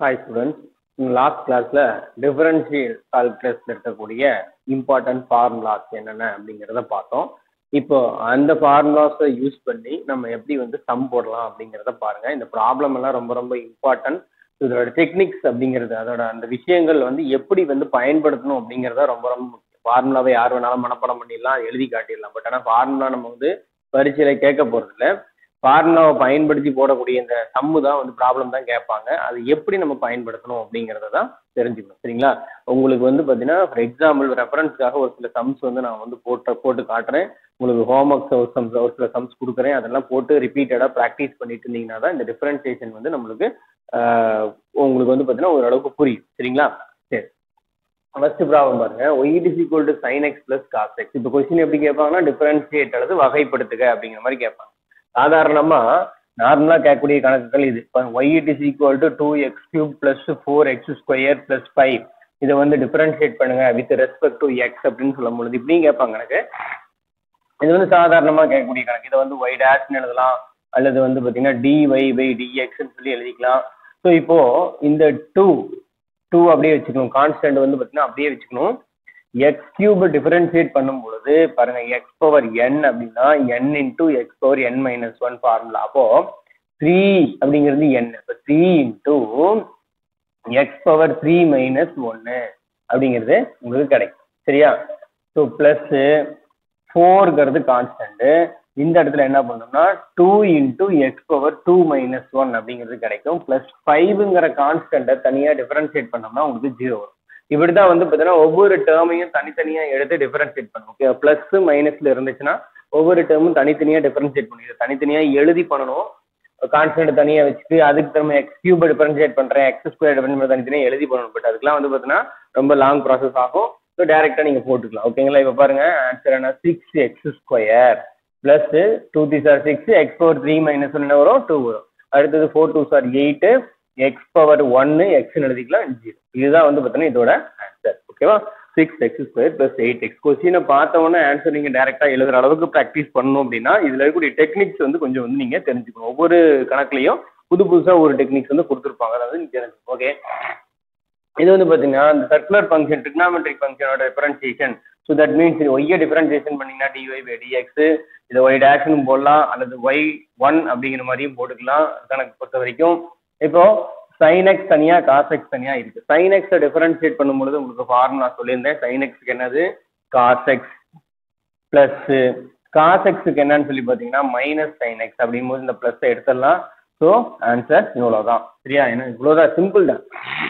Hi students last கிளாஸில் differential கால்குலஸில் இருக்கக்கூடிய இம்பார்ட்டன்ட் ஃபார்முலாஸ் என்னென்ன அப்படிங்கிறத பார்த்தோம் இப்போ அந்த ஃபார்முலாஸை யூஸ் பண்ணி நம்ம எப்படி வந்து சம் போடலாம் அப்படிங்கிறத பாருங்கள் இந்த ப்ராப்ளம் எல்லாம் ரொம்ப ரொம்ப இம்பார்ட்டன்ட் இதோட டெக்னிக்ஸ் அப்படிங்கிறது அதோட அந்த விஷயங்கள் வந்து எப்படி வந்து பயன்படுத்தணும் அப்படிங்கிறத ரொம்ப ரொம்ப முக்கியம் ஃபார்முலாவை யார் வேணாலும் மனப்பாடம் பண்ணிடலாம் எழுதி காட்டிடலாம் பட் ஆனால் ஃபார்முலா நம்ம வந்து பரீட்சையில் கேட்க போகிறதில்ல ஃபார்முலாவை பயன்படுத்தி போடக்கூடிய இந்த சம்மு தான் வந்து ப்ராப்ளம் தான் கேட்பாங்க அது எப்படி நம்ம பயன்படுத்தணும் அப்படிங்கிறத தான் தெரிஞ்சுக்கணும் சரிங்களா உங்களுக்கு வந்து பார்த்தீங்கன்னா ஃபார் எக்ஸாம்பிள் ரெஃபரன்ஸ்க்காக ஒரு சில சம்ஸ் வந்து நான் வந்து போட்டு போட்டு காட்டுறேன் உங்களுக்கு ஹோம் ஒர்க்ஸ் ஒரு சம்ஸ் ஒரு சில சம்ஸ் கொடுக்குறேன் அதெல்லாம் போட்டு ரிப்பீட்டடாக ப்ராக்டிஸ் பண்ணிட்டு இருந்தீங்கன்னா தான் இந்த டிஃப்ரென்சியேஷன் வந்து நம்மளுக்கு ஆஹ், உங்களுக்கு வந்து பார்த்தீங்கன்னா ஓரளவுக்கு புரியும் சரிங்களா சரி ஃபர்ஸ்ட் ப்ராப்ளம் பாருங்க y it is equal to sine x plus cos x இப்போ கொஸ்டின் எப்படி கேட்பாங்கன்னா டிஃபரன்ஷியேட் அல்லது வகைப்படுத்துக அப்படிங்கிற மாதிரி கேட்பாங்க சாதாரணமா நார்மலா கேட்கக்கூடிய கணக்குகள் இது y it is equal to two x cube plus four x square plus five இதை வந்து டிஃபரன்ஷியேட் பண்ணுங்க வித் ரெஸ்பெக்ட் டு எக்ஸ் அப்படின்னு சொல்லும் பொழுது இப்படியும் கேட்பாங்க கணக்கு இது வந்து சாதாரணமா கேட்கக்கூடிய கணக்கு இதை வந்து ஒய் டேஷ்னு எழுதலாம் அல்லது வந்து பார்த்தீங்கன்னா டிஒய் பை டிஎக்ஸ்ன்னு சொல்லி எழுதிக்கலாம் ஸோ இப்போ இந்த டூ டூ அப்படியே வச்சுக்கணும் கான்ஸ்டன்ட் வந்து பார்த்தீங்கன்னா அப்படியே வச்சுக்கணும் எக்ஸ் கியூப் டிஃபரன்ஷியேட் பண்ணும் பொழுது பாருங்க எக்ஸ் பவர் என் அப்படின்னா n into x power n minus one formula அப்போ த்ரீ அப்படிங்கிறது என் இப்போ three into x power three minus ஒன்று அப்படிங்கிறது உங்களுக்கு கிடைக்கும் சரியா ஸோ ப்ளஸ்ஸு ஃபோர்ங்கிறது கான்ஸ்டன்ட்டு இந்த இடத்துல என்ன பண்ணோம்னா two into x power two minus one அப்படிங்கிறது கிடைக்கும் ப்ளஸ் ஃபைவ்ங்கிற கான்ஸ்டன்ட்டை தனியாக டிஃபரன்ஷியேட் பண்ணோம்னா உங்களுக்கு ஜீரோ வரும் இப்படி தான் வந்து பார்த்தீங்கன்னா ஒவ்வொரு டேர்மையும் தனித்தனியாக எடுத்து டிஃபரன்ஷியேட் பண்ணும் ஓகே ப்ளஸ் மைனஸில் இருந்துச்சுன்னா ஒவ்வொரு டேர்மும் தனித்தனியாக டிஃபரன்ஷியேட் பண்ணி இதை தனித்தனியாக எழுதி பண்ணணும் கான்ஸ்டன்ட் தனியாக வச்சுட்டு அதுக்கு திரும்ப எக்ஸ் கியூபை டிஃபரன்ஷியேட் பண்ணுறேன் எக்ஸ் ஸ்கொயர் டிஃபரன்ஷியேட் தனித்தனியாக எழுதி பண்ணணும் பட் அதுக்கெல்லாம் வந்து பார்த்தீங்கன்னா ரொம்ப லாங் ப்ராசஸ் ஆகும் ஸோ டேரெக்டாக நீங்கள் போட்டுக்கலாம் ஓகேங்களா இப்போ பாருங்க ஆன்சர் என்ன six x square plus two three சார் six x power three minus ஒன்று வரும் டூ வரும் அடுத்தது ஃபோர் டூ சார் எயிட்டு எக்ஸ் பவர் ஒன்று எக்ஸ்னு எழுதிக்கலாம் ஜீரோ இதுதான் வந்து பார்த்தீங்கன்னா இதோட ஆன்சர் ஓகேவா six x square plus eight x கொஸ்டினை பார்த்த உடனே ஆன்சர் நீங்கள் டேரெக்டாக எழுதுற அளவுக்கு ப்ராக்டிஸ் பண்ணணும் அப்படின்னா இதில் இருக்கக்கூடிய டெக்னிக்ஸ் வந்து கொஞ்சம் வந்து நீங்கள் தெரிஞ்சுக்கணும் ஒவ்வொரு கணக்குலையும் புது புதுசாக ஒரு டெக்னிக்ஸ் வந்து கொடுத்துருப்பாங்க அதாவது நீங்கள் தெரிஞ்சுக்கணும் ஓகே இது வந்து பார்த்தீங்கன்னா இந்த சர்க்குலர் ஃபங்க்ஷன் ட்ரிக்னாமெட்ரிக் ஃபங்க்ஷனோட டிஃபரன்சியேஷன் ஸோ தட் மீன்ஸ் ஒய்யை டிஃபரன்சியேஷன் பண்ணிங்கன்னா டிஒய் பை டிஎக்ஸ் இதை ஒய் டேஷ்னு போடலாம் அல்லது ஒய் ஒன் அப்படிங்கிற மாதிரியும் போட்டுக்கலாம் கணக்கு பொறுத்த வரைக்கும் இப்போ sin x தனியா cos x தனியா இருக்கு sin x டிஃபரன்ஷியேட் பண்ணும்பொழுது உங்களுக்கு ஃபார்முலா சொல்லியிருந்தேன் sin x க்கு என்னது cos x plus cos x க்கு என்னன்னு சொல்லி பார்த்தீங்கன்னா மைனஸ் sin x அப்படிங்கும்போது இந்த ப்ளஸ் எடுத்துடலாம் ஸோ ஆன்சர் இவ்வளோதான் சரியா என்ன இவ்வளோதான் சிம்பிள் தான்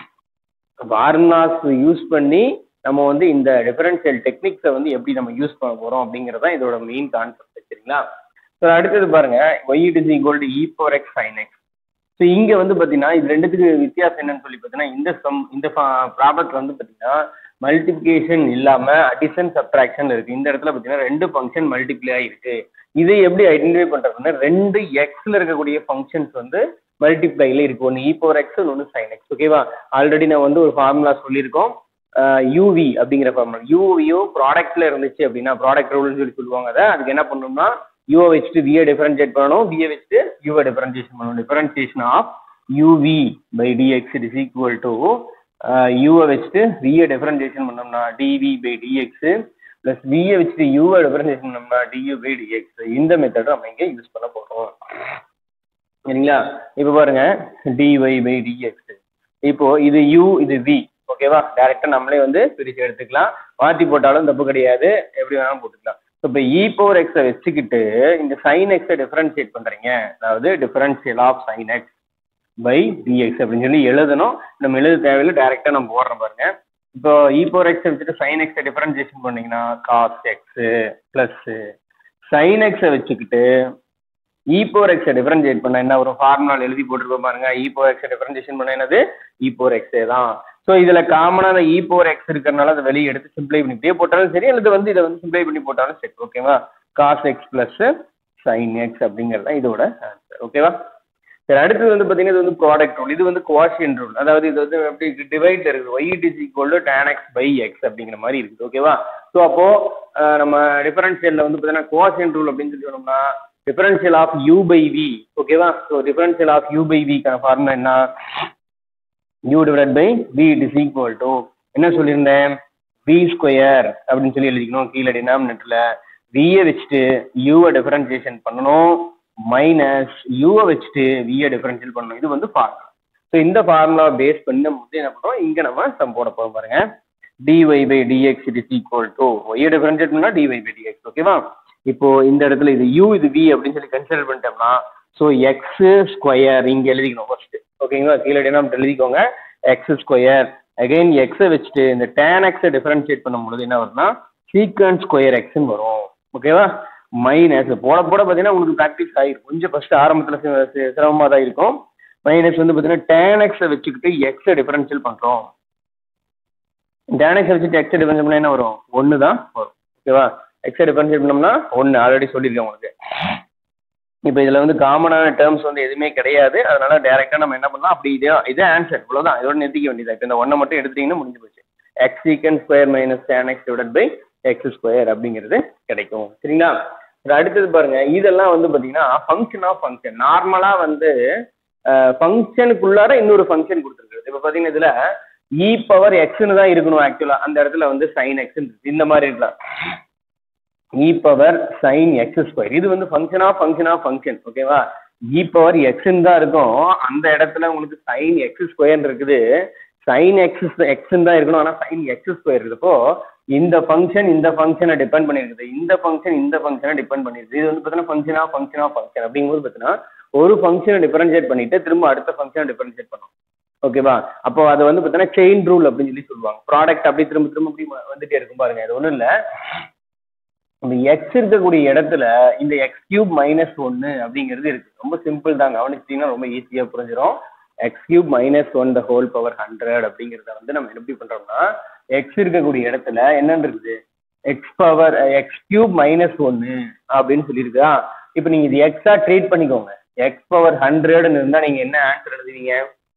ஃபார்முலாஸ் யூஸ் பண்ணி நம்ம வந்து இந்த டிஃபரன்ஷியல் டெக்னிக்ஸை வந்து எப்படி நம்ம யூஸ் பண்ண போகிறோம் அப்படிங்கிறது தான் இதோட மெயின் கான்செப்ட் சரிங்களா ஸோ அடுத்தது பாருங்க y it is equal to e four x sine x so இங்கே வந்து பார்த்தீங்கன்னா இது ரெண்டுத்துக்கு வித்தியாசம் என்னன்னு சொல்லி பார்த்தீங்கன்னா இந்த சம் இந்த ப்ராப்ளத்தில் வந்து பார்த்தீங்கன்னா மல்டிப்ளிகேஷன் இல்லாமல் அடிஷன் சப்ட்ராக்ஷன் இருக்குது இந்த இடத்துல பார்த்தீங்கன்னா ரெண்டு ஃபங்க்ஷன் மல்டிப்ளை ஆகிருக்கு இதை எப்படி ஐடென்டிஃபை பண்ணுறதுன்னா ரெண்டு எக்ஸில் இருக்கக்கூடிய ஃபங்க்ஷன்ஸ் வந்து மல்டிப்ளைல இருக்கு ஒன்று இ பவர் எக்ஸ் ஒன்று சைன் எக்ஸ் ஓகேவா ஆல்ரெடி நான் வந்து ஒரு ஃபார்முலா சொல்லியிருக்கோம் யூவி அப்படிங்கிற ஃபார்முலா யூவியும் ப்ராடக்ட்ல இருந்துச்சு அப்படின்னா ப்ராடக்ட் ரூல்னு சொல்லி சொல்லுவாங்க அதை அதுக்கு என்ன பண்ணணும்னா யூவை வச்சுட்டு வியை டிஃபரன்ஷியேட் பண்ணணும் வியை வச்சுட்டு யூவை டிஃபரன்ஷியேஷன் பண்ணணும் differentiation of uv by dx it is equal to யூவை வச்சுட்டு வியை டிஃபரன்ஷியேஷன் பண்ணோம்னா டிவி பை டிஎக்ஸ் ப்ளஸ் வியை வச்சுட்டு யூவை டிஃபரன்ஷியேஷன் பண்ணோம்னா டியூ பை டிஎக்ஸ் இந்த மெத்தட் நம்ம இங்கே யூஸ் பண்ண போகிறோம் சரிங்களா இப்போ பாருங்க டிஒய் பை டிஎக்ஸ் இப்போ இது யூ இது வி ஓகேவா டேரெக்டாக நம்மளே வந்து பிரித்து எடுத்துக்கலாம் மாற்றி போட்டாலும் தப்பு கிடையாது எப்படி வேணாலும் போட்டுக்கலாம் ஸோ இப்போ இ பவர் எக்ஸை வச்சுக்கிட்டு இந்த சைன் எக்ஸை டிஃபரன்ஷியேட் பண்ணுறீங்க அதாவது differential of sine x by dx அப்படின்னு சொல்லி எழுதணும் நம்ம எழுத தேவையில்லை டேரெக்டாக நம்ம போடுறோம் பாருங்க இப்போ இ பவர் எக்ஸை வச்சுட்டு சைன் எக்ஸை டிஃபரன்ஷியேஷன் பண்ணீங்கன்னா காஸ் எக்ஸு ப்ளஸ்ஸு சைன் எக்ஸை வச்சுக்கிட்டு இ பவர் எக்ஸை டிஃபரன்ஷியேட் பண்ண என்ன ஒரு ஃபார்முலா எழுதி போட்டிருப்போம் பாருங்க இ பவர் எக்ஸை டிஃபரன்ஷியேஷன் பண்ண என்னது இ பவர் எக்ஸே தான் ஸோ இதில் காமனான இ பவர் எக்ஸ் இருக்கிறனால அதை வெளியே எடுத்து சிம்ப்ளை பண்ணி இப்படியே போட்டாலும் சரி அல்லது வந்து இதை வந்து சிம்ப்ளை பண்ணி போட்டாலும் சரி ஓகேவா cos x plus sine x அப்படிங்கிறது தான் இதோட ஆன்சர் ஓகேவா சரி அடுத்தது வந்து பார்த்தீங்கன்னா இது வந்து ப்ராடக்ட் ரூல் இது வந்து குவாஷியன் ரூல் அதாவது இது வந்து எப்படி டிவைட் இருக்குது y it is equal to tan x by x அப்படிங்கிற மாதிரி இருக்குது ஓகேவா ஸோ அப்போது நம்ம டிஃபரன்ஷியலில் வந்து பார்த்தீங்கன்னா குவாஷியன் ரூல் அப்படின்னு சொல்லி சொன்னோம்னா differential of u by v ஓகேவா so differential of u by விக்கான ஃபார்முலா என்ன u divide by v it is equal to என்ன சொல்லியிருந்தேன் வி ஸ்கொயர் அப்படின்னு சொல்லி எழுதிக்கணும் கீழே டினாமினேட்டரில் வியை வச்சுட்டு யூவை டிஃபரன்சியேஷன் பண்ணணும் மைனஸ் யூவை வச்சுட்டு வியை டிஃபரன்ஷியல் பண்ணணும் இது வந்து ஃபார்முலா ஸோ இந்த ஃபார்முலா பேஸ் பண்ணி நம்ம வந்து என்ன பண்ணுறோம் இங்கே நம்ம சம் போட போகிறோம் பாருங்க dy by dx it is equal to y differentiate பண்ணா dy by dx ஓகேவா இப்போ இந்த இடத்துல இது u இது v அப்படின்னு சொல்லி கன்சிடர் பண்ணிட்டோம்னா ஸோ எக்ஸ் ஸ்கொயர் இங்க எழுதிக்கணும் ஃபர்ஸ்ட் ஓகேங்களா கீழே நம்ம எழுதிக்கோங்க எக்ஸ் ஸ்கொயர் அகைன் எக்ஸை வச்சுட்டு இந்த டேன் எக்ஸை டிஃபரன்ஷியேட் பண்ணும்போது என்ன வரும்னா சீக்வன்ஸ் ஸ்கொயர் எக்ஸ்ன்னு வரும் ஓகேவா மைனஸ் போட போட பார்த்தீங்கன்னா உங்களுக்கு ப்ராக்டிஸ் ஆகிருக்கும் கொஞ்சம் ஃபர்ஸ்ட் ஆரம்பத்தில் சிரமமாக தான் இருக்கும் மைனஸ் வந்து பார்த்தீங்கன்னா டேன் எக்ஸை வச்சுக்கிட்டு எக்ஸை டிஃபரன்ஷியல் பண்ணுறோம் டேன் எக்ஸை வச்சுட்டு எக்ஸை டிஃபரன்ஷியல் பண்ணால் என்ன வரும் ஒன்று தான் வரும் ஓகேவா எக்ஸை டிஃபரன்ஷியேட் பண்ணோம்னா ஒன்று ஆல்ரெடி சொல்லியிருக்கேன் உங்களுக்கு இப்போ இதில் வந்து காமனான டேர்ம்ஸ் வந்து எதுவுமே கிடையாது அதனால டேரெக்டாக நம்ம என்ன பண்ணலாம் அப்படி இதே இதே ஆன்சர் இவ்வளோதான் இதோட நிறுத்திக்க வேண்டியது இப்போ இந்த ஒன்றை மட்டும் எடுத்தீங்கன்னா முடிஞ்சு போச்சு x secant square minus tan x divide by x square அப்படிங்கிறது கிடைக்கும் சரிங்களா இது அடுத்தது பாருங்க இதெல்லாம் வந்து பார்த்தீங்கன்னா ஃபங்க்ஷன் ஆஃப் ஃபங்க்ஷன் நார்மலாக வந்து ஃபங்க்ஷனுக்குள்ளார இன்னொரு ஃபங்க்ஷன் கொடுத்துருக்குது இப்போ பார்த்தீங்கன்னா இதில் இ பவர் எக்ஸ்னு தான் இருக்கணும் ஆக்சுவலாக அந்த இடத்துல வந்து சைன் எக்ஸ்ன்னு இருக்கு இந்த மாதிரி இருக்கலாம் e power sine x square இது வந்து function of function of function ஓகேவா இ பவர் எக்ஸ்ன்னு தான் இருக்கும் அந்த இடத்துல உங்களுக்கு சைன் எக்ஸ் ஸ்கொயர் இருக்குது சைன் எக்ஸ் எக்ஸ்ன்னு தான் இருக்கணும் ஆனால் சைன் எக்ஸ் ஸ்கொயர் இருக்கப்போ இந்த ஃபங்க்ஷன் இந்த ஃபங்க்ஷனை டிபெண்ட் பண்ணியிருக்குது இந்த ஃபங்க்ஷன் இந்த ஃபங்க்ஷனை டிபெண்ட் பண்ணிருக்கு இது வந்து பார்த்தீங்கன்னா function of function of function அப்படிங்கும்போது பார்த்தீங்கன்னா ஒரு ஃபங்க்ஷனை டிஃபரன்ஷியேட் பண்ணிட்டு திரும்ப அடுத்த ஃபங்க்ஷனை டிஃபரன்ஷியேட் பண்ணும் ஓகேவா அப்போ அதை வந்து பார்த்தீங்கன்னா செயின் ரூல் அப்படின்னு சொல்லி சொல்லுவாங்க ப்ராடக்ட் அப்படி திரும்ப திரும்ப அப்படி வந்துட்டே இருக்கும் பாருங்க இது ஒன்றும் இல்லை இந்த எக்ஸ் இருக்கக்கூடிய இடத்துல இந்த எக்ஸ் கியூப் மைனஸ் ஒன்று அப்படிங்கிறது இருக்கு ரொம்ப சிம்பிள் தான் கவனிச்சிட்டிங்கன்னா ரொம்ப ஈஸியாக புரிஞ்சிடும் x cube minus one the whole power hundred அப்படிங்கிறத வந்து நம்ம எப்படி பண்ணுறோம்னா எக்ஸ் இருக்கக்கூடிய இடத்துல என்னன்னு இருக்குது x power x cube minus ஒன்று அப்படின்னு சொல்லியிருக்கா இப்போ நீங்கள் இது எக்ஸா ட்ரீட் பண்ணிக்கோங்க எக்ஸ் பவர் ஹண்ட்ரட்னு இருந்தால் நீங்கள் என்ன ஆன்சர் எழுதுவீங்க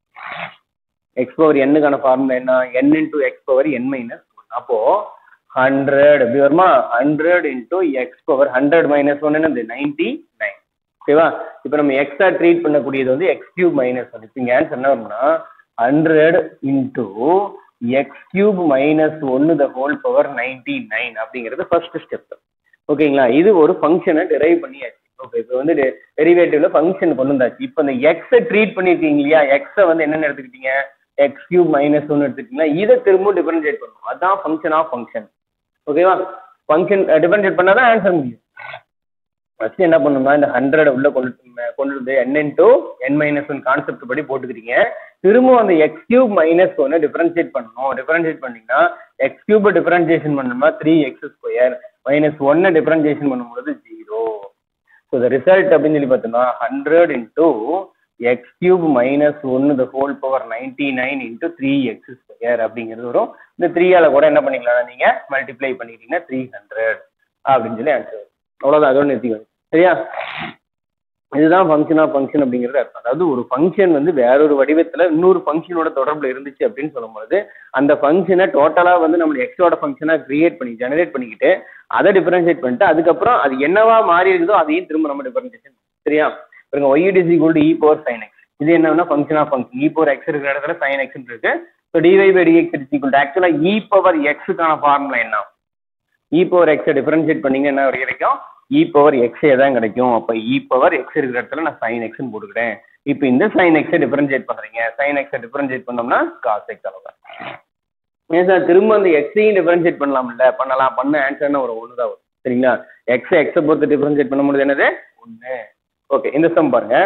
எக்ஸ் பவர் என்னுக்கான ஃபார்முலா என்ன n into x power n minus அப்போது ஹண்ட்ரட் எப்படி வருமா hundred into x power hundred minus one என்னது நைன்டி நைன் ஓகேவா இப்போ நம்ம எக்ஸா ட்ரீட் பண்ணக்கூடியது வந்து எக்ஸ் கியூப் மைனஸ் ஒன் இப்போ இங்கே ஆன்சர் என்ன வரும்னா hundred into x cube minus ஒன்று the whole power ninety nine அப்படிங்கிறது ஃபர்ஸ்ட் ஸ்டெப் ஓகேங்களா இது ஒரு ஃபங்க்ஷனை டெரைவ் பண்ணியாச்சு ஓகே இப்போ வந்து டெரிவேட்டிவ்ல ஃபங்க்ஷன் கொண்டு வந்தாச்சு இப்போ இந்த எக்ஸை ட்ரீட் பண்ணியிருக்கீங்க இல்லையா எக்ஸை வந்து என்னென்ன எடுத்துக்கிட்டீங்க எக்ஸ் கியூப் மைனஸ் ஒன்று எடுத்துக்கிட்டீங்கன்னா இதை திரும்ப டிஃபரன்ஷியேட் பண்ணணும் அதான் ஃபங்க்ஷன் ஆஃப் ஃபங்க்ஷன் ஓகேவா ஃபங்க்ஷன் டிஃபரன்ஷியேட் பண்ணால் தான் ஆன்சர் முடியும் ஃபஸ்ட்டு என்ன பண்ணணும்னா இந்த ஹண்ட்ரட் உள்ள கொண்டு கொண்டு வந்து n into n minus one concept படி போட்டுக்கிறீங்க திரும்ப அந்த எக்ஸ் கியூப் மைனஸ் ஒன்று டிஃபரன்ஷியேட் பண்ணணும் டிஃபரன்ஷியேட் பண்ணிங்கன்னா எக்ஸ் கியூபை டிஃபரன்ஷியேஷன் பண்ணோம்னா த்ரீ எக்ஸ் ஸ்கொயர் மைனஸ் ஒன்னை டிஃபரன்ஷியேஷன் பண்ணும்போது ஜீரோ ஸோ த ரிசல்ட் அப்படின்னு சொல்லி பார்த்தோம்னா hundred into x cube minus ஒன்று the whole power ninety nine into three x square அப்படிங்கிறது வரும் இந்த த்ரீயால் கூட என்ன பண்ணிக்கலாம் நீங்கள் மல்டிப்ளை பண்ணிட்டீங்கன்னா த்ரீ ஹண்ட்ரட் அப்படின்னு சொல்லி ஆன்சர் வரும் அவ்வளோதான் அதோட நிறுத்திக்கணும் சரியா இதுதான் ஃபங்க்ஷன் ஆஃப் ஃபங்க்ஷன் அப்படிங்கிறது அர்த்தம் அதாவது ஒரு ஃபங்க்ஷன் வந்து வேறொரு வடிவத்தில் இன்னொரு ஃபங்க்ஷனோட தொடர்பில் இருந்துச்சு அப்படின்னு சொல்லும்போது அந்த ஃபங்க்ஷனை டோட்டலாக வந்து நம்ம எக்ஸோட ஃபங்க்ஷனாக கிரியேட் பண்ணி ஜெனரேட் பண்ணிக்கிட்டு அதை டிஃபரன்ஷியேட் பண்ணிட்டு அதுக்கப்புறம் அது என்னவா மாறி இருக்குதோ அதையும் திரும்ப நம்ம டிஃபரன்ஷியேஷன் சரியா பாருங்க y it is equal to e power sine x இது என்னன்னா function of function e power x இருக்கிற இடத்துல சைன் எக்ஸ் இருக்கு so dy by dx is equal to ஆக்சுவலாக இ பவர் எக்ஸுக்கான ஃபார்முலா என்ன இ பவர் எக்ஸை டிஃபரன்ஷியேட் பண்ணீங்க என்ன கிடைக்கும் இ பவர் எக்ஸே தான் கிடைக்கும் அப்போ இ பவர் எக்ஸ் இருக்கிற இடத்துல நான் சைன் எக்ஸ்னு போட்டுக்கிறேன் இப்போ இந்த சைன் எக்ஸை டிஃபரன்ஷியேட் பண்ணுறீங்க சைன் எக்ஸை டிஃபரன்ஷியேட் பண்ணோம்னா காஸ் எக்ஸ் அளவு ஏன் சார் திரும்ப அந்த எக்ஸையும் டிஃபரன்ஷியேட் பண்ணலாம்ல பண்ணலாம் பண்ண ஆன்சர்னு ஒரு ஒன்று தான் வரும் சரிங்களா எக்ஸை எக்ஸை பொறுத்து டிஃபரன்ஷியேட் பண்ண முடியுது என்னது ஒன்று ஓகே இந்த சம் பாருங்க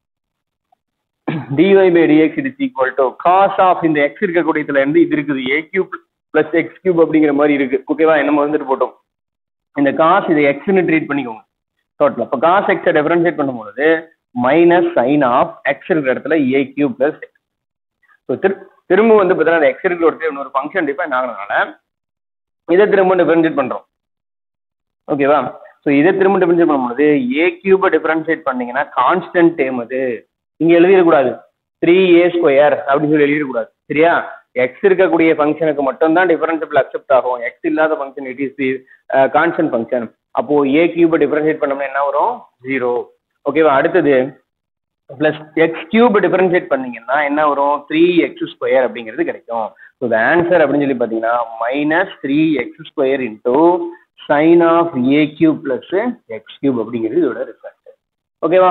dy by dx it is equal to cos of இந்த x இருக்கக்கூடியதுல இருந்து இது இருக்குது a cube plus x cube அப்படிங்கிற மாதிரி இருக்கு ஓகேவா நம்ம வந்துட்டு போட்டோம் இந்த காஸ் இதை எக்ஸ்னு ட்ரீட் பண்ணிக்கோங்க டோட்டல் அப்போ காஸ் எக்ஸை டிஃபரன்ஷியேட் பண்ணும்போது மைனஸ் சைன் ஆஃப் எக்ஸ் இருக்கிற இடத்துல a cube plus x so திரு திரும்ப வந்து பார்த்தீங்கன்னா எக்ஸ் இருக்கிற இடத்துல இன்னொரு ஃபங்க்ஷன் டிஃபைன் ஆகிறதுனால இதை திரும்ப டிஃபரன்ஷியேட் பண்ணுறோம் ஓகேவா ஸோ இதை திரும்ப டிஃபரன்ஷியேட் பண்ணும்போது ஏ கியூபை டிஃபரன்ஷியேட் பண்ணீங்கன்னா கான்ஸ்டன்ட் டேம் அது இங்கே எழுதிடக்கூடாது த்ரீ ஏ ஸ்கொயர் அப்படின்னு சொல்லி எழுதிடக்கூடாது சரியா எக்ஸ் இருக்கக்கூடிய ஃபங்க்ஷனுக்கு மட்டும்தான் டிஃபரன்ஷியபிள் அக்செப்ட் ஆகும் எக்ஸ் இல்லாத function it is the constant function அப்போ ஏ கியூபை டிஃபரன்ஷியேட் பண்ணோம்னா என்ன வரும் ஜீரோ ஓகேவா அடுத்தது ப்ளஸ் எக்ஸ் கியூப் டிஃபரன்ஷியேட் பண்ணீங்கன்னா என்ன வரும் த்ரீ எக்ஸ் ஸ்கொயர் அப்படிங்கிறது கிடைக்கும் ஸோ த ஆன்சர் அப்படின்னு சொல்லி பார்த்தீங்கன்னா minus three x square into sine of a cube plus x cube அப்படிங்கிறது இதோட ரிசல்ட் ஓகேவா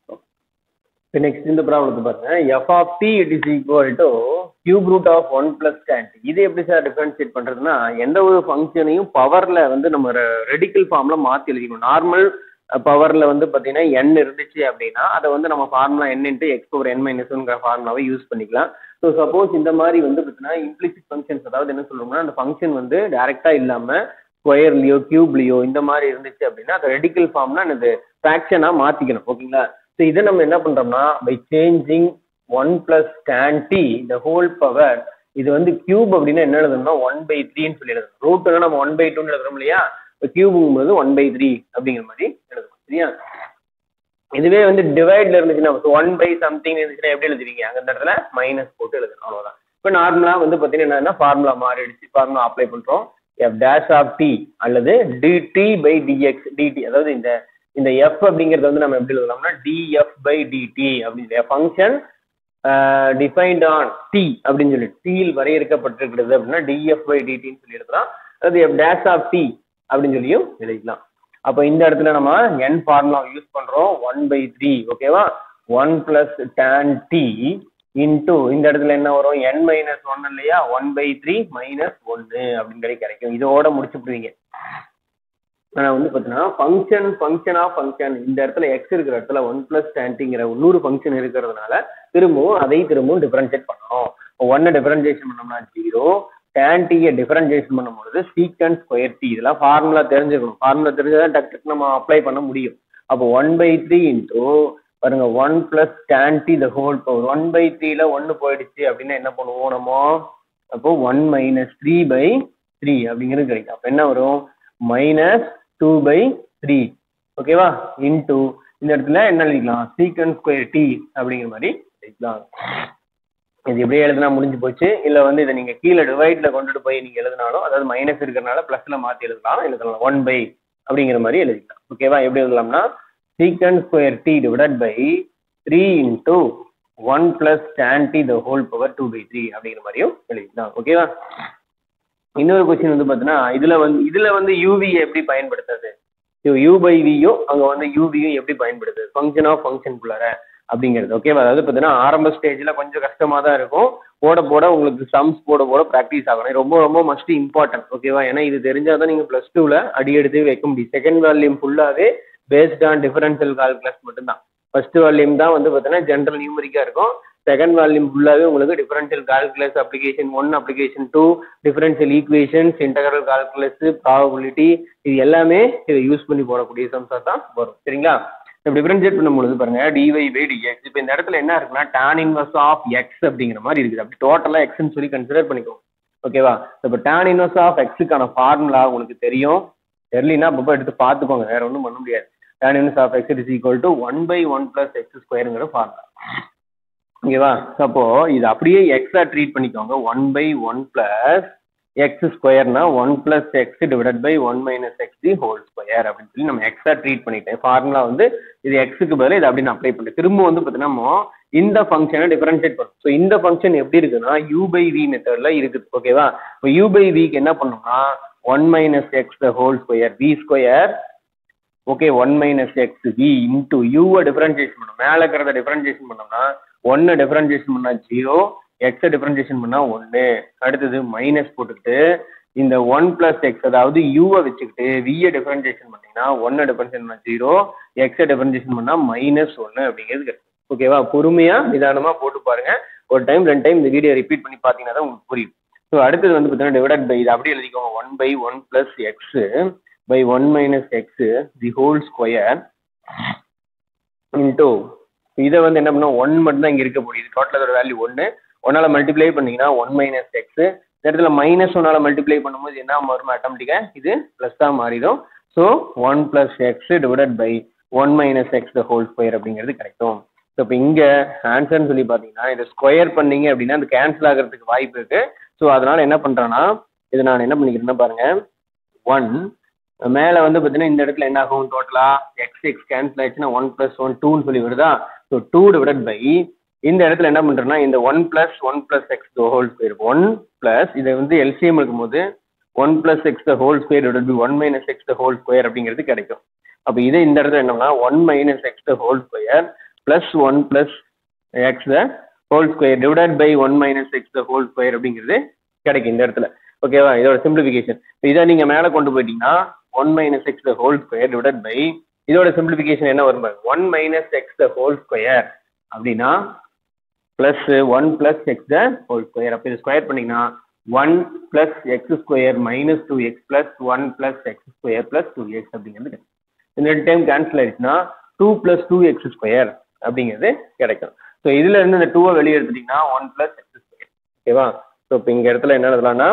இப்போ நெக்ஸ்ட் இந்த ப்ராப்ளத்தை பாருங்க f of t it is equal to cube root of one plus tan இது எப்படி சார் டிஃபரன்ஷியேட் பண்ணுறதுன்னா எந்த ஒரு ஃபங்க்ஷனையும் பவரில் வந்து நம்ம ரெடிக்கல் ஃபார்மில் மாற்றி எழுதிக்கணும் நார்மல் பவரில் வந்து பார்த்தீங்கன்னா என் இருந்துச்சு அப்படின்னா அதை வந்து நம்ம formula n into x power n மைனஸ்ங்கிற ஃபார்முலாவை யூஸ் பண்ணிக்கலாம் ஸோ சப்போஸ் இந்த மாதிரி வந்து பார்த்தீங்கன்னா இம்ப்ளிசிட் ஃபங்க்ஷன்ஸ் அதாவது என்ன சொல்கிறோம்னா அந்த ஃபங்க்ஷன் வந்து டேரெக்டாக இல்லாமல் ஸ்கொயர்லையோ கியூப்லையோ இந்த மாதிரி இருந்துச்சு அப்படின்னா அது ரெடிக்கல் ஃபார்ம்னா அது ஃப்ராக்ஷனாக மாற்றிக்கணும் ஓகேங்களா ஸோ இதை நம்ம என்ன பண்ணுறோம்னா by changing one plus tan t the whole power இது வந்து கியூப் அப்படின்னா என்ன எழுதணும்னா ஒன் பை த்ரீன்னு சொல்லி எழுதணும் ரூட்னா நம்ம ஒன் பை டூன்னு எழுதுறோம் இல்லையா இப்போ கியூபுங்கும்போது ஒன் பை த்ரீ அப்படிங்கிற மாதிரி எழுதணும் சரியா இதுவே வந்து டிவைட்ல இருந்துச்சுன்னா ஒன் பை சம்திங் இருந்துச்சுன்னா எப்படி எழுதுவீங்க அங்க இந்த இடத்துல மைனஸ் போட்டு எழுதணும் அவ்வளோதான் இப்போ நார்மலாக வந்து பார்த்தீங்கன்னா என்னன்னா ஃபார்முலா மாறிடுச்சு ஃபார்முலா அப்ளை பண்ணுறோம் எஃப் டேஷ் ஆஃப் டி அல்லது டிடி பை டிஎக்ஸ் டிடி அதாவது இந்த இந்த எஃப் அப்படிங்கிறது வந்து நம்ம எப்படி எழுதலாம்னா டிஎஃப் பை டிடி அப்படின்னு ஃபங்க்ஷன் டிஃபைன்ட் ஆன் டி அப்படின்னு சொல்லி டீல் வரையறுக்கப்பட்டிருக்கிறது அப்படின்னா டிஎஃப் பை டிடின்னு சொல்லி எழுதலாம் அதாவது எஃப் டேஷ் ஆஃப் டி அப்படின்னு சொல்லியும் எழுதிக்கலாம் அப்போ இந்த இடத்துல நம்ம என் ஃபார்முலா யூஸ் பண்ணுறோம் ஒன் பை த்ரீ ஓகேவா one plus tan t into இந்த இடத்துல என்ன வரும் என் மைனஸ் ஒன் இல்லையா ஒன் பை த்ரீ மைனஸ் ஒன்று அப்படின்னு கிடைக்கும் இதோட முடிச்சுப்பிடுவீங்க ஆனால் வந்து பார்த்தீங்கன்னா ஃபங்க்ஷன் ஃபங்க்ஷன் ஆஃப் ஃபங்க்ஷன் இந்த இடத்துல எக்ஸ் இருக்கிற இடத்துல ஒன் ப்ளஸ் டேன்டிங்கிற இன்னொரு ஃபங்க்ஷன் இருக்கிறதுனால திரும்பவும் அதை திரும்பவும் டிஃபரன்ஷியேட் பண்ணணும் ஒன்னை டிஃபரன்ஷியேஷன் பண்ணோம்னா ஜீரோ டேன் டீயை டிஃபரன்ஷியேஷன் பண்ணும்போது சீக்கன் ஸ்கொயர் டி இதெல்லாம் ஃபார்முலா தெரிஞ்சுக்கணும் ஃபார்முலா தெரிஞ்சால் டக்கு டக்கு நம்ம அப்ளை பண்ண முடியும் அப்போ ஒன் பை த்ரீ இன்டூ பாருங்க one plus tan t the whole power one by த்ரீல ஒன்று போயிடுச்சு அப்படின்னா என்ன பண்ணுவோம் நம்ம அப்போ one minus three by three அப்படிங்கிறது கிடைக்கும் அப்போ என்ன வரும் மைனஸ் டூ பை த்ரீ ஓகேவா இன்டூ இந்த இடத்துல என்ன எழுதிக்கலாம் சீக்கன் ஸ்கொயர் டி அப்படிங்கிற மாதிரி எழுதிக்கலாம் இது எப்படியே எழுதுனா முடிஞ்சு போச்சு இல்லை வந்து இதை நீங்கள் கீழே டிவைடில் கொண்டுட்டு போய் நீங்கள் எழுதினாலும் அதாவது மைனஸ் இருக்கிறனால ப்ளஸில் மாற்றி எழுதலாம் எழுதலாம் ஒன் பை அப்படிங்கிற மாதிரி எழுதிக்கலாம் ஓகேவா எப்படி எழுதலாம்னா secant square t divided by three into one plus tan t the whole power two by three அப்படிங்கிற மாதிரியும் எழுதிக்கலாம் ஓகேவா இன்னொரு கொஸ்டின் வந்து பார்த்தீங்கன்னா இதில் வந்து இதில் வந்து யூவி எப்படி பயன்படுத்துறது யூ பை வியும் அங்கே வந்து யூவியும் எப்படி பயன்படுது ஃபங்க்ஷன் ஆஃப் ஃபங்க்ஷனுக்குள்ளார அப்படிங்கிறது ஓகேவா அதாவது பார்த்தீங்கன்னா ஆரம்ப ஸ்டேஜில் கொஞ்சம் கஷ்டமாக தான் இருக்கும் போட போட உங்களுக்கு சம்ஸ் போட போட ப்ராக்டிஸ் ஆகணும் ரொம்ப ரொம்ப மஸ்ட் இம்பார்ட்டன்ட் ஓகேவா ஏன்னா இது தெரிஞ்சால் தான் நீங்கள் ப்ளஸ் டூவில் அடி எடுத்து வைக்க முடியும் செகண்ட் வால்யூம் ஃபுல்லாகவே பேஸ்ட் ஆன் டிஃபரன்ஷியல் கால்குலஸ் மட்டும்தான் ஃபர்ஸ்ட் வால்யூம் தான் வந்து பார்த்தீங்கன்னா ஜென்ரல் நியூமரிக்காக இருக்கும் செகண்ட் வால்யூம் ஃபுல்லாகவே உங்களுக்கு differential calculus application one application two differential equations integral calculus probability இது எல்லாமே இதை யூஸ் பண்ணி போடக்கூடிய சம்ஸாக தான் வரும் சரிங்களா இப்போ டிஃபரன்ஷியேட் பண்ணும்பொழுது பாருங்க டிவை பை டிஎக்ஸ் இப்போ இந்த இடத்துல என்ன இருக்குன்னா டான் இன்வர்ஸ் ஆஃப் எக்ஸ் அப்படிங்கிற மாதிரி இருக்குது அப்படி டோட்டலாக எக்ஸ்ன்னு சொல்லி கன்சிடர் பண்ணிக்கோங்க ஓகேவா இப்போ டான் இன்வர்ஸ் ஆஃப் எக்ஸுக்கான ஃபார்முலா உங்களுக்கு தெரியும் தெரியலனா அப்பப்போ எடுத்து பார்த்துக்கோங்க வேற ஒன்றும் பண்ண முடியாது tan inverse of x is equal to one by one plus x ஸ்கொயருங்கிற ஃபார்முலா ஓகேவா அப்போ இது அப்படியே எக்ஸா ட்ரீட் பண்ணிக்கோங்க one by one plus x ஸ்கொயர்னா one plus x divided by one minus x the whole square அப்படின்னு சொல்லி நம்ம எக்ஸா ட்ரீட் பண்ணிட்டேன் ஃபார்முலா வந்து இது எக்ஸுக்கு பதில் இது அப்படின்னு அப்ளை பண்ணி திரும்ப வந்து பார்த்தீங்கன்னா நம்ம இந்த ஃபங்க்ஷனை டிஃபரன்ஷியேட் பண்ணும் ஸோ இந்த ஃபங்க்ஷன் எப்படி இருக்குன்னா யூ பை வி மெத்தடில் இருக்குது ஓகேவா இப்போ யூ பை விக்கு என்ன பண்ணோம்னா one minus x the whole square v square okay one minus x v into யூவை டிஃபரன்ஷியேஷன் பண்ணோம் மேலே இருக்கிறத டிஃபரன்ஷியேஷன் பண்ணோம்னா ஒன்னை டிஃபரன்ஷியேஷன் பண்ணால் ஜீரோ எக்ஸை டிஃபரன்ஷியேஷன் பண்ணால் ஒன்று அடுத்தது மைனஸ் போட்டுக்கிட்டு இந்த ஒன் ப்ளஸ் எக்ஸ் அதாவது யூவை வச்சுக்கிட்டு வியை டிஃபரன்ஷியேஷன் பண்ணிங்கன்னா ஒன்னை டிஃபரன்ஷியேஷன் பண்ணால் ஜீரோ எக்ஸை டிஃபரன்ஷியேஷன் பண்ணால் மைனஸ் ஒன்று அப்படிங்கிறது கிடைக்கும் ஓகேவா பொறுமையாக நிதானமாக போட்டு பாருங்க ஒரு டைம் ரெண்டு டைம் இந்த வீடியோ ரிப்பீட் பண்ணி பார்த்தீங்கன்னா தான் உங்களுக்கு புரியும் ஸோ அடுத்தது வந்து பார்த்தீங்கன்னா டிவைட் பை இது அப்படியே எழுதிக்கோங்க one by one plus x by one minus x the whole square into இதை வந்து என்ன பண்ணோம் ஒன் மட்டும் தான் இங்கே இருக்க முடியுது டோட்டல் அதோட வேல்யூ ஒன்று ஒன்றால் மல்டிப்ளை பண்ணிங்கன்னா ஒன் மைனஸ் எக்ஸு இந்த இடத்துல மைனஸ் ஒன்றால் மல்டிப்ளை பண்ணும்போது என்ன வரும் ஆட்டோமேட்டிக்காக இது ப்ளஸ் தான் மாறிடும் so one plus x divided by one minus x the whole square அப்படிங்கிறது கிடைக்கும் ஸோ இப்போ இங்கே ஆன்சர்னு சொல்லி பார்த்தீங்கன்னா இதை ஸ்கொயர் பண்ணீங்க அப்படின்னா அது கேன்சல் ஆகிறதுக்கு வாய்ப்பு இருக்குது ஸோ அதனால் என்ன பண்ணுறேன்னா இதை நான் என்ன பண்ணிக்கிறேன்னா பாருங்கள் ஒன் மேலே வந்து பார்த்தீங்கன்னா இந்த இடத்துல என்ன ஆகும் டோட்டலாக எக்ஸ் எக்ஸ் கேன்சல் ஆயிடுச்சுன்னா ஒன் ப்ளஸ் ஒன் டூன்னு சொல்லி வருதா ஸோ டூ டிவைட் பை இந்த இடத்துல என்ன பண்ணுறேன்னா இந்த one plus one plus x whole square one plus இதை வந்து எல்சிஎம் இருக்கும்போது one plus x the whole square divide by one minus x the whole square அப்படிங்கிறது கிடைக்கும் அப்போ இதே இந்த இடத்துல என்னன்னா one minus x the whole square plus one plus x the whole square divide by one minus x the whole square அப்படிங்கிறது கிடைக்கும் இந்த இடத்துல ஓகேவா இதோட சிம்பிளிஃபிகேஷன் இதை நீங்கள் மேலே கொண்டு போயிட்டீங்கன்னா one minus x the whole square divide by இதோட சிம்பிளிஃபிகேஷன் என்ன வரும் one minus x the whole square அப்படின்னா plus one plus x the whole square அப்போ இது ஸ்கொயர் பண்ணிங்கன்னா one plus x square minus two x plus one plus x square plus two x அப்படிங்கிறது கிடைக்கும். இந்த ரெண்டு டைம் கேன்சல் ஆயிடுச்சுன்னா two plus two x square அப்படிங்கிறது கிடைக்கும் ஸோ இதில் இருந்து இந்த டூவை வெளியே எடுத்துட்டிங்கன்னா ஒன் ப்ளஸ் எக்ஸ் ஸ்கொயர் ஓகேவா ஸோ இப்போ இங்கே இடத்துல என்ன எழுதலாம்னா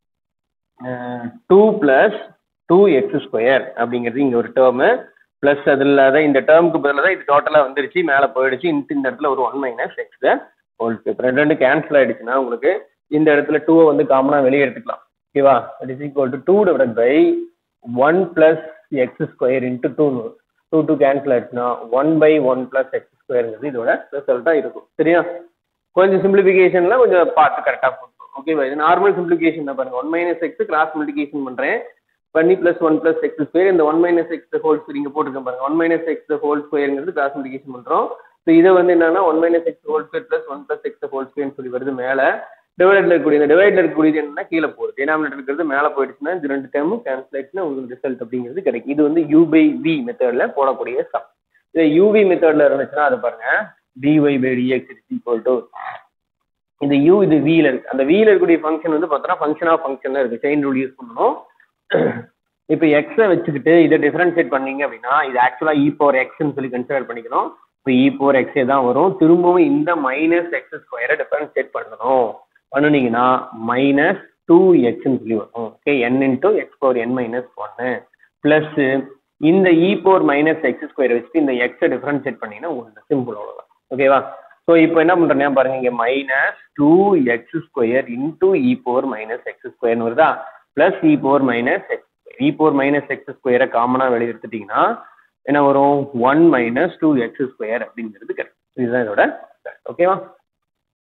two plus two x square அப்படிங்கிறது இங்கே ஒரு டேர்மு ப்ளஸ் அது இல்லாத இந்த டேர்முக்கு பதிலாக தான் இது டோட்டலாக வந்துருச்சு மேலே போயிடுச்சு இந்த இந்த இடத்துல ஒரு one minus x whole square ரெண்டு ரெண்டு கேன்சல் ஆயிடுச்சுன்னா உங்களுக்கு இந்த இடத்துல டூவை வந்து காமனாக வெளியே எடுத்துக்கலாம் ஓகேவா it is equal to two divide by one plus x square into two two two cancel ஆயிடுச்சுன்னா one by one plus x ஸ்கொயருங்கிறது இதோட ரிசல்ட்டாக இருக்கும் சரியா கொஞ்சம் சிம்பிளிஃபிகேஷனில் கொஞ்சம் பார்த்து கரெக்டாக போட்டுரும் ஓகேவா இது நார்மல் சிம்பிளிஃபிகேஷன் தான் பாருங்கள் one minus x cross multiplication பண்ணுறேன் பண்ணி plus one plus x square இந்த one minus x whole square இங்கே போட்டுருக்கேன் பாருங்க ஒன் மைனஸ் எக்ஸ் ஹோல் ஸ்கொயருங்கிறது கிராஸ் மல்டிகேஷன் பண்ணுறோம் ஸோ இதை வந்து என்னன்னா one minus x whole square plus one plus x whole ஸ்கொயர்னு சொல்லி வருது மேலே டிவைடில் இருக்கக்கூடிய இந்த டிவைடில் இருக்கக்கூடியது என்னன்னா கீழே போகுது டினாமினேட்டர் இருக்கிறது மேலே போயிடுச்சுன்னா இந்த ரெண்டு டைமும் கேன்சல் ஆயிடுச்சுன்னா உங்களுக்கு ரிசல்ட் அப்படிங்கிறது கிடைக்கும் இது வந்து யூ பை வி மெத்தடில் போடக்கூடிய சம் இது யூவி மெத்தடில் இருந்துச்சுன்னா அது பாருங்க d y by dx is equal to இந்த யூ இது வியில் இருக்கு அந்த வியில் இருக்கக்கூடிய ஃபங்க்ஷன் வந்து பார்த்தோன்னா ஃபங்க்ஷன் ஆஃப் ஃபங்க்ஷனில் இருக்குது செயின் ரூல் யூஸ் பண்ணணும் இப்போ எக்ஸை வச்சுக்கிட்டு இதை டிஃபரன்ஷியேட் பண்ணீங்க அப்படின்னா இது ஆக்சுவலாக இ பவர் எக்ஸ்ன்னு சொல்லி கன்சிடர் பண்ணிக்கணும் இப்போ இ பவர் எக்ஸே தான் வரும் திரும்பவும் இந்த மைனஸ் எக்ஸ் ஸ்கொயரை டிஃபரன்ஷியேட் பண்ணணும் பண்ணுனீங்கன்னா மைனஸ் டூ எக்ஸ்ன்னு சொல்லி வரும் okay n into x power n minus ஒன்று ப்ளஸ்ஸு இந்த e power minus x square வச்சுட்டு இந்த எக்ஸை டிஃபரன்ஷியேட் பண்ணீங்கன்னா ஒன்று சிம்பிள் அவ்வளோதான் ஓகேவா ஸோ இப்போ என்ன பண்ணுறேன்னா பாருங்க இங்கே minus two x square into e power minus x ஸ்கொயர்னு வருதா plus e power minus x e power minus x ஸ்கொயரை காமனாக வெளியே எடுத்துட்டிங்கன்னா என்ன வரும் one minus two x square அப்படிங்கிறது கிடைக்கும் இதுதான் இதோட ஓகேவா